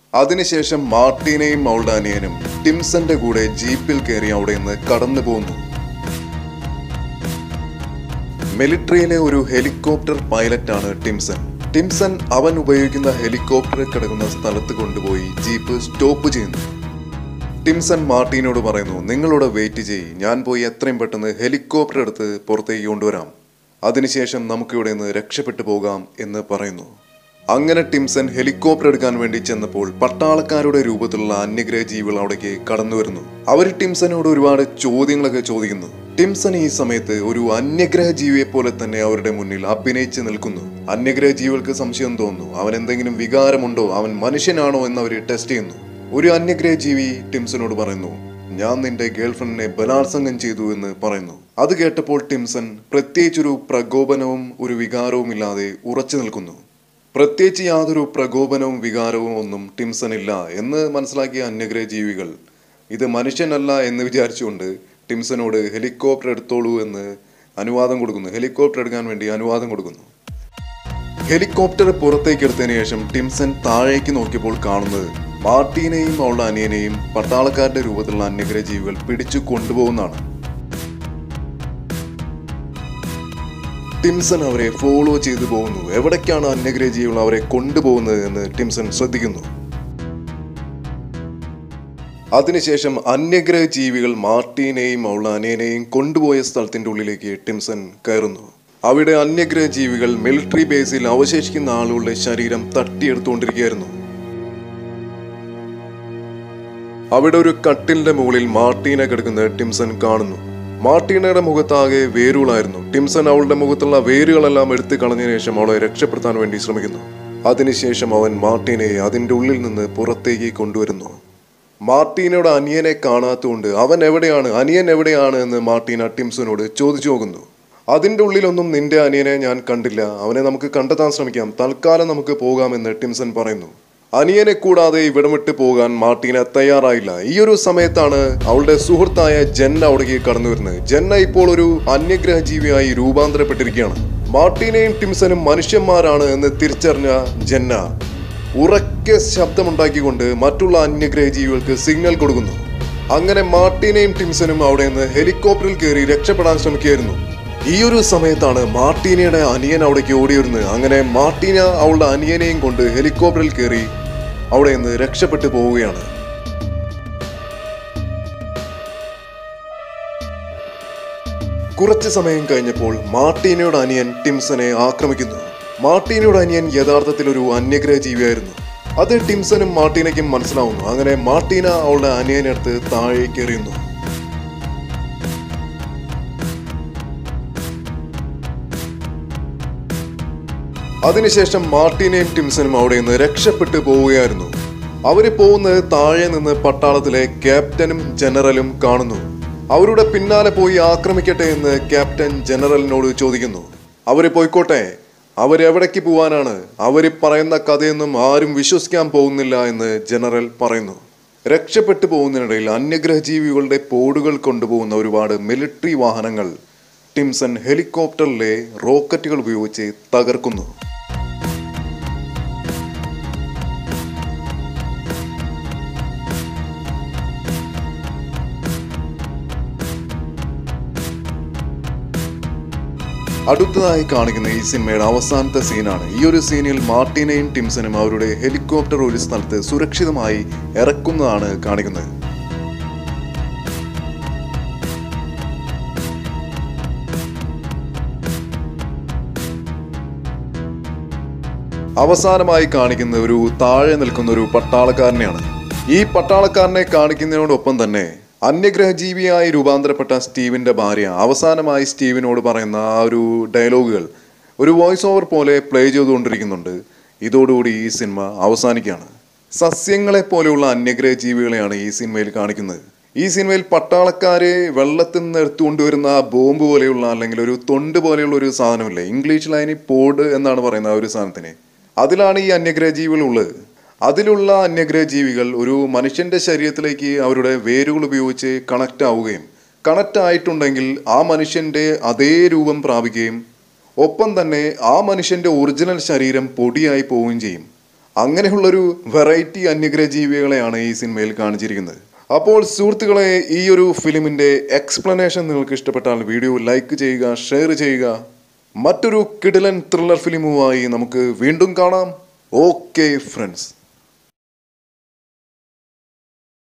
അതിനുശേഷം മാർട്ടീനയും അവളുടെ അനിയനും ടിംസന്റെ കൂടെ ജീപ്പിൽ കയറി അവിടെ നിന്ന് കടന്നു പോകുന്നു മിലിറ്ററിയിലെ ഒരു ഹെലികോപ്റ്റർ പൈലറ്റാണ് ടിംസൺ ടിംസൺ അവൻ ഉപയോഗിക്കുന്ന ഹെലികോപ്റ്റർ കിടക്കുന്ന സ്ഥലത്ത് കൊണ്ടുപോയി ജീപ്പ് സ്റ്റോപ്പ് ചെയ്യുന്നു ടിംസൺ മാർട്ടീനോട് പറയുന്നു നിങ്ങളോട് വെയിറ്റ് ചെയ്യ് ഞാൻ പോയി എത്രയും പെട്ടെന്ന് ഹെലികോപ്റ്റർ എടുത്ത് പുറത്തേക്ക് കൊണ്ടുവരാം അതിനുശേഷം നമുക്കിവിടെ നിന്ന് രക്ഷപ്പെട്ടു പോകാം എന്ന് പറയുന്നു അങ്ങനെ ടിംസൺ ഹെലികോപ്റ്റർ എടുക്കാൻ വേണ്ടി ചെന്നപ്പോൾ പട്ടാളക്കാരുടെ രൂപത്തിലുള്ള അന്യഗ്രഹ ജീവികൾ അവിടേക്ക് കടന്നു വരുന്നു അവർ ടിംസനോട് ഒരുപാട് ചോദ്യങ്ങളൊക്കെ ചോദിക്കുന്നു ടിംസൺ ഈ സമയത്ത് ഒരു അന്യഗ്രഹ ജീവിയെ പോലെ തന്നെ അവരുടെ മുന്നിൽ അഭിനയിച്ച് നിൽക്കുന്നു അന്യഗ്രഹ ജീവികൾക്ക് സംശയം തോന്നുന്നു അവൻ എന്തെങ്കിലും വികാരമുണ്ടോ അവൻ മനുഷ്യനാണോ എന്ന് അവർ ടെസ്റ്റ് ചെയ്യുന്നു ഒരു അന്യഗ്രഹ ജീവി ടിംസനോട് പറയുന്നു ഞാൻ നിന്റെ ഗേൾഫ്രണ്ടിനെ ബലാത്സംഗം ചെയ്തു എന്ന് പറയുന്നു അത് കേട്ടപ്പോൾ ടിംസൺ പ്രത്യേകിച്ചൊരു പ്രകോപനവും ഒരു വികാരവും ഇല്ലാതെ ഉറച്ചു നിൽക്കുന്നു പ്രത്യേകിച്ച് യാതൊരു പ്രകോപനവും വികാരവും ഒന്നും ടിംസൺ ഇല്ല എന്ന് മനസ്സിലാക്കിയ അന്യഗ്രഹ ജീവികൾ ഇത് മനുഷ്യനല്ല എന്ന് വിചാരിച്ചുകൊണ്ട് ടിംസനോട് ഹെലികോപ്റ്റർ എടുത്തോളൂ എന്ന് അനുവാദം കൊടുക്കുന്നു ഹെലികോപ്റ്റർ എടുക്കാൻ വേണ്ടി അനുവാദം കൊടുക്കുന്നു ഹെലികോപ്റ്റർ പുറത്തേക്ക് എടുത്തതിന് ശേഷം ടിംസൺ താഴേക്ക് നോക്കിയപ്പോൾ കാണുന്നത് മാർട്ടീനെയും അവളുടെ അനിയനെയും പട്ടാളക്കാരുടെ രൂപത്തിലുള്ള അന്യഗ്രഹ ജീവികൾ പിടിച്ചു കൊണ്ടുപോകുന്നതാണ് ടിംസൺ അവരെ ഫോളോ ചെയ്തു പോകുന്നു എവിടേക്കാണ് അന്യഗ്രഹ ജീവികൾ അവരെ കൊണ്ടുപോകുന്നത് എന്ന് ടിംസൺ ശ്രദ്ധിക്കുന്നു അതിനുശേഷം അന്യഗ്രഹ ജീവികൾ മാർട്ടീനെയും അവളുടെ അനിയനെയും കൊണ്ടുപോയ സ്ഥലത്തിന്റെ ഉള്ളിലേക്ക് ടിംസൺ കയറുന്നു അവിടെ അന്യഗ്രഹ ജീവികൾ മിലിറ്ററി ബേസിൽ അവശേഷിക്കുന്ന ആളുകളുടെ ശരീരം തട്ടിയെടുത്തുകൊണ്ടിരിക്കുകയായിരുന്നു അവിടെ ഒരു കട്ടിലിന്റെ മുകളിൽ മാർട്ടീന കിടക്കുന്ന ടിംസൺ കാണുന്നു മാർട്ടീനയുടെ മുഖത്താകെ വേരുകളായിരുന്നു ടിംസൺ അവളുടെ മുഖത്തുള്ള വേരുകളെല്ലാം എടുത്തു കളഞ്ഞതിനു ശേഷം അവളെ രക്ഷപ്പെടുത്താൻ വേണ്ടി ശ്രമിക്കുന്നു അതിനുശേഷം അവൻ മാർട്ടീനയെ അതിന്റെ ഉള്ളിൽ നിന്ന് പുറത്തേക്ക് കൊണ്ടുവരുന്നു മാർട്ടീനയുടെ അനിയനെ കാണാത്തതുകൊണ്ട് അവൻ എവിടെയാണ് അനിയൻ എവിടെയാണ് എന്ന് മാർട്ടീന ടിംസനോട് ചോദിച്ചു നോക്കുന്നു അതിന്റെ ഉള്ളിലൊന്നും നിന്റെ അനിയനെ ഞാൻ കണ്ടില്ല അവനെ നമുക്ക് കണ്ടെത്താൻ ശ്രമിക്കാം തൽക്കാലം നമുക്ക് പോകാമെന്ന് ടിംസൺ പറയുന്നു അനിയനെ കൂടാതെ ഇവിടം വിട്ട് പോകാൻ മാർട്ടീന തയ്യാറായില്ല ഈ ഒരു സമയത്താണ് അവളുടെ സുഹൃത്തായ ജന്ന അവിടേക്ക് കടന്നു വരുന്നത് ജന്ന ഇപ്പോൾ ഒരു അന്യഗ്രഹ ജീവിയായി രൂപാന്തരപ്പെട്ടിരിക്കുകയാണ് മാർട്ടീനയും ടിംസനും മനുഷ്യന്മാരാണ് എന്ന് തിരിച്ചറിഞ്ഞ ജന്ന ഉറക്കെ ശബ്ദമുണ്ടാക്കിക്കൊണ്ട് മറ്റുള്ള അന്യഗ്രഹ ജീവികൾക്ക് സിഗ്നൽ കൊടുക്കുന്നു അങ്ങനെ മാർട്ടീനയും ടിംസനും അവിടെ നിന്ന് ഹെലികോപ്റ്ററിൽ കയറി രക്ഷപ്പെടാൻ ശ്രമിക്കുകയായിരുന്നു ഈ ഒരു സമയത്താണ് മാർട്ടീനയുടെ അനിയൻ അവിടേക്ക് ഓടി വരുന്നത് അങ്ങനെ മാർട്ടീന അവളുടെ അനിയനെയും കൊണ്ട് ഹെലികോപ്റ്ററിൽ കയറി അവിടെ നിന്ന് രക്ഷപ്പെട്ടു പോവുകയാണ് കുറച്ച് സമയം കഴിഞ്ഞപ്പോൾ മാർട്ടീനയുടെ അനിയൻ ടിംസനെ ആക്രമിക്കുന്നു മാർട്ടീനയുടെ അനിയൻ യഥാർത്ഥത്തിൽ ഒരു അന്യഗ്രഹ ജീവിയായിരുന്നു അത് ടിംസനും മാർട്ടീനയ്ക്കും മനസ്സിലാവുന്നു അങ്ങനെ മാർട്ടീന അവളുടെ അനിയനെടുത്ത് താഴേക്ക് എറിയുന്നു അതിനുശേഷം മാർട്ടീനയും ടിംസനും അവിടെ നിന്ന് രക്ഷപ്പെട്ടു പോവുകയായിരുന്നു അവര് പോകുന്നത് താഴെ നിന്ന് പട്ടാളത്തിലെ ക്യാപ്റ്റനും ജനറലും കാണുന്നു അവരുടെ പിന്നാലെ പോയി ആക്രമിക്കട്ടെ എന്ന് ക്യാപ്റ്റൻ ജനറലിനോട് ചോദിക്കുന്നു അവര് പോയിക്കോട്ടെ അവരെവിടേക്ക് പോവാനാണ് അവര് പറയുന്ന കഥയൊന്നും ആരും വിശ്വസിക്കാൻ പോകുന്നില്ല എന്ന് ജനറൽ പറയുന്നു രക്ഷപ്പെട്ടു പോകുന്നതിനിടയിൽ അന്യഗ്രഹ ജീവികളുടെ പോടുകൾ കൊണ്ടുപോകുന്ന ഒരുപാട് മിലിറ്ററി വാഹനങ്ങൾ ടിംസൺ ഹെലികോപ്റ്ററിലെ റോക്കറ്റുകൾ ഉപയോഗിച്ച് തകർക്കുന്നു അടുത്തതായി കാണിക്കുന്ന ഈ സിനിമയുടെ അവസാനത്തെ സീനാണ് ഈ ഒരു സീനിൽ മാർട്ടിനെയും ടിംസനും അവരുടെ ഹെലികോപ്റ്റർ ഒരു സ്ഥലത്ത് സുരക്ഷിതമായി ഇറക്കുന്നതാണ് കാണിക്കുന്നത് അവസാനമായി കാണിക്കുന്ന ഒരു താഴെ നിൽക്കുന്ന ഒരു പട്ടാളക്കാരനെയാണ് ഈ പട്ടാളക്കാരനെ കാണിക്കുന്നതിനോടൊപ്പം തന്നെ അന്യഗ്രഹ ജീവിയായി രൂപാന്തരപ്പെട്ട സ്റ്റീവിന്റെ ഭാര്യ അവസാനമായി സ്റ്റീവിനോട് പറയുന്ന ആ ഒരു ഡയലോഗുകൾ ഒരു വോയിസ് ഓവർ പോലെ പ്ലേ ചെയ്തുകൊണ്ടിരിക്കുന്നുണ്ട് ഇതോടുകൂടി ഈ സിനിമ അവസാനിക്കുകയാണ് സസ്യങ്ങളെ പോലെയുള്ള അന്യഗ്രഹ ജീവികളെയാണ് ഈ സിനിമയിൽ കാണിക്കുന്നത് ഈ സിനിമയിൽ പട്ടാളക്കാരെ വെള്ളത്തിൽ നിന്ന് എടുത്തുകൊണ്ടുവരുന്ന ആ ബോംബ് പോലെയുള്ള അല്ലെങ്കിൽ ഒരു തൊണ്ട് പോലെയുള്ള ഒരു സാധനമില്ലേ ഇംഗ്ലീഷിൽ അതിന് പോഡ് എന്നാണ് പറയുന്നത് ആ ഒരു സാധനത്തിന് അതിലാണ് ഈ അന്യഗ്രഹ ജീവികൾ ഉള്ളത് അതിലുള്ള അന്യഗ്രഹ ജീവികൾ ഒരു മനുഷ്യന്റെ ശരീരത്തിലേക്ക് അവരുടെ വേരുകൾ ഉപയോഗിച്ച് കണക്റ്റ് ആവുകയും കണക്റ്റ് ആയിട്ടുണ്ടെങ്കിൽ ആ മനുഷ്യന്റെ അതേ രൂപം പ്രാപിക്കുകയും ഒപ്പം തന്നെ ആ മനുഷ്യന്റെ ഒറിജിനൽ ശരീരം പൊടിയായി പോവുകയും ചെയ്യും അങ്ങനെയുള്ളൊരു വെറൈറ്റി അന്യഗ്രഹ ജീവികളെയാണ് ഈ സിനിമയിൽ കാണിച്ചിരിക്കുന്നത് അപ്പോൾ സുഹൃത്തുക്കളെ ഈ ഒരു ഫിലിമിന്റെ എക്സ്പ്ലനേഷൻ നിങ്ങൾക്ക് ഇഷ്ടപ്പെട്ടാൽ വീഡിയോ ലൈക്ക് ചെയ്യുക ഷെയർ ചെയ്യുക മറ്റൊരു കിടിലൻ ത്രില്ലർ ഫിലിമുമായി നമുക്ക് വീണ്ടും കാണാം ഓക്കെ ഫ്രണ്ട്സ്